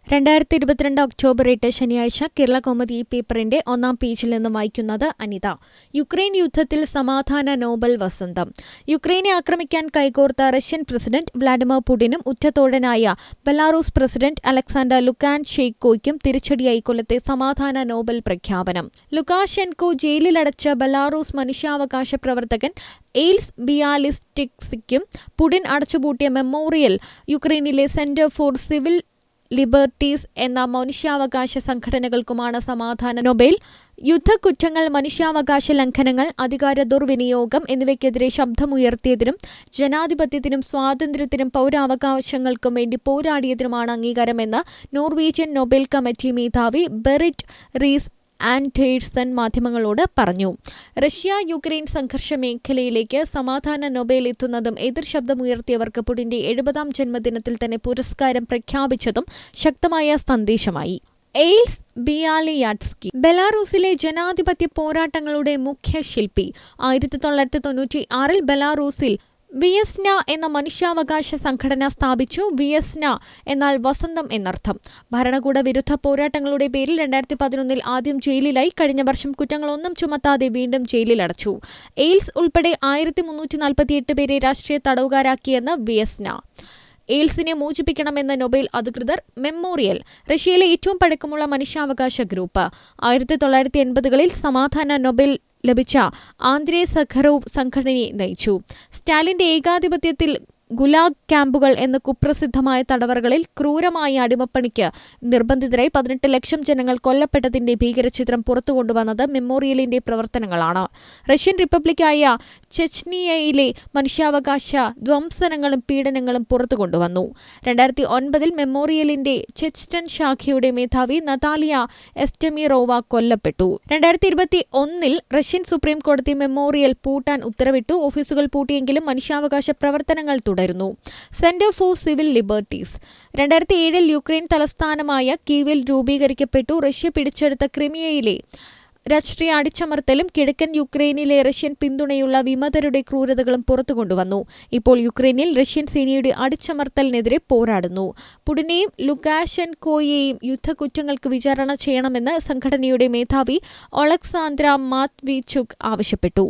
രണ്ടായിരത്തി ഇരുപത്തിരണ്ട് ഒക്ടോബർ എട്ട് ശനിയാഴ്ച കേരള കൗമുദി ഈ പേപ്പറിന്റെ ഒന്നാം പേജിൽ നിന്ന് വായിക്കുന്നത് അനിത യുക്രൈൻ യുദ്ധത്തിൽ സമാധാന നോബൽ വസന്തം യുക്രൈനെ ആക്രമിക്കാൻ കൈകോർത്ത റഷ്യൻ പ്രസിഡന്റ് വ്ളാഡിമിർ പുടിനും ഉറ്റത്തോഴനായ ബെലാറൂസ് പ്രസിഡന്റ് അലക്സാണ്ടർ ലുക്കാൻ ഷെയ്ക്കോയ്ക്കും തിരിച്ചടിയായി കൊല്ലത്തെ സമാധാന നോബൽ പ്രഖ്യാപനം ലുക്കാഷെൻകോ ജയിലിലടച്ച ബെലാറൂസ് മനുഷ്യാവകാശ പ്രവർത്തകൻ എയിൽസ് ബിയാലിസ്റ്റിക്സിക്കും പുടിൻ അടച്ചുപൂട്ടിയ മെമ്മോറിയൽ യുക്രൈനിലെ സെന്റർ ഫോർ സിവിൽ ലിബർട്ടീസ് എന്ന മനുഷ്യാവകാശ സംഘടനകൾക്കുമാണ് സമാധാന നൊബേൽ യുദ്ധക്കുറ്റങ്ങൾ മനുഷ്യാവകാശ ലംഘനങ്ങൾ അധികാര ദുർവിനിയോഗം എന്നിവയ്ക്കെതിരെ ശബ്ദമുയർത്തിയതിനും ജനാധിപത്യത്തിനും സ്വാതന്ത്ര്യത്തിനും പൗരാവകാശങ്ങൾക്കും വേണ്ടി പോരാടിയതിനുമാണ് അംഗീകാരമെന്ന് നോർവീജിയൻ നൊബേൽ കമ്മിറ്റി മേധാവി ബെറിറ്റ് റീസ് ആൻഡേഴ്സൺ മാധ്യമങ്ങളോട് പറഞ്ഞു റഷ്യ യുക്രൈൻ സംഘർഷ മേഖലയിലേക്ക് സമാധാന നൊബേൽ എത്തുന്നതും എതിർ ശബ്ദമുയർത്തിയവർക്ക് പുടിന്റെ എഴുപതാം ജന്മദിനത്തിൽ തന്നെ പുരസ്കാരം പ്രഖ്യാപിച്ചതും ശക്തമായ സന്ദേശമായി എയിൽസ് ബിയാലിയാട്സ്കി ബെലാറൂസിലെ ജനാധിപത്യ പോരാട്ടങ്ങളുടെ മുഖ്യ ശില്പി ആയിരത്തി തൊള്ളായിരത്തി തൊണ്ണൂറ്റി ആറിൽ ബെലാറൂസിൽ വിയസ്ന എന്ന മനുഷ്യാവകാശ സംഘടന സ്ഥാപിച്ചു വിയസ്ന എന്നാൽ വസന്തം എന്നർത്ഥം ഭരണകൂട വിരുദ്ധ പോരാട്ടങ്ങളുടെ പേരിൽ രണ്ടായിരത്തി പതിനൊന്നിൽ ആദ്യം ജയിലിലായി കഴിഞ്ഞ വർഷം കുറ്റങ്ങളൊന്നും ചുമത്താതെ വീണ്ടും ജയിലിലടച്ചു എയിൽസ് ഉൾപ്പെടെ ആയിരത്തി മുന്നൂറ്റി നാൽപ്പത്തിയെട്ട് പേരെ രാഷ്ട്രീയ തടവുകാരാക്കിയെന്ന് വിയസ്ന എയിൽസിനെ മോചിപ്പിക്കണമെന്ന നൊബേൽ അധികൃതർ മെമ്മോറിയൽ റഷ്യയിലെ ഏറ്റവും പഴക്കമുള്ള മനുഷ്യാവകാശ ഗ്രൂപ്പ് ആയിരത്തി തൊള്ളായിരത്തി എൺപതുകളിൽ സമാധാന നൊബേൽ ലഭിച്ച ആന്ദ്രേ സഖറോവ് സംഘടനയെ നയിച്ചു സ്റ്റാലിന്റെ ഏകാധിപത്യത്തിൽ ഗുലാഗ് ക്യാമ്പുകൾ എന്ന കുപ്രസിദ്ധമായ തടവറകളിൽ ക്രൂരമായ അടിമപ്പണിക്ക് നിർബന്ധിതരായി പതിനെട്ട് ലക്ഷം ജനങ്ങൾ കൊല്ലപ്പെട്ടതിന്റെ ഭീകരചിത്രം പുറത്തു കൊണ്ടുവന്നത് മെമ്മോറിയലിന്റെ പ്രവർത്തനങ്ങളാണ് റഷ്യൻ റിപ്പബ്ലിക്കായ ചെച്നിയയിലെ മനുഷ്യാവകാശ ധ്വംസനങ്ങളും പീഡനങ്ങളും പുറത്തു കൊണ്ടുവന്നു രണ്ടായിരത്തി ഒൻപതിൽ മെമ്മോറിയലിന്റെ ചെച്ടൻ ശാഖയുടെ മേധാവി നതാലിയ എസ്റ്റമിറോവ കൊല്ലപ്പെട്ടു രണ്ടായിരത്തി ഇരുപത്തി ഒന്നിൽ റഷ്യൻ സുപ്രീം കോടതി മെമ്മോറിയൽ പൂട്ടാൻ ഉത്തരവിട്ടു ഓഫീസുകൾ പൂട്ടിയെങ്കിലും മനുഷ്യാവകാശ പ്രവർത്തനങ്ങൾ തുടരുന്നു സെന്റർ ഫോർ സിവിൽ ലിബർട്ടീസ് രണ്ടായിരത്തി ഏഴിൽ യുക്രൈൻ തലസ്ഥാനമായ കീവിൽ രൂപീകരിക്കപ്പെട്ടു റഷ്യ പിടിച്ചെടുത്ത ക്രിമിയയിലെ രാഷ്ട്രീയ അടിച്ചമർത്തലും കിഴക്കൻ യുക്രൈനിലെ റഷ്യൻ പിന്തുണയുള്ള വിമതരുടെ ക്രൂരതകളും പുറത്തു കൊണ്ടുവന്നു ഇപ്പോൾ യുക്രൈനിൽ റഷ്യൻ സേനയുടെ അടിച്ചമർത്തലിനെതിരെ പോരാടുന്നു പുടിനെയും ലുക്കാഷെൻകോയെയും യുദ്ധക്കുറ്റങ്ങൾക്ക് വിചാരണ ചെയ്യണമെന്ന് സംഘടനയുടെ മേധാവി ഒളക്സാന്ദ്ര മാത്വിചുക് ആവശ്യപ്പെട്ടു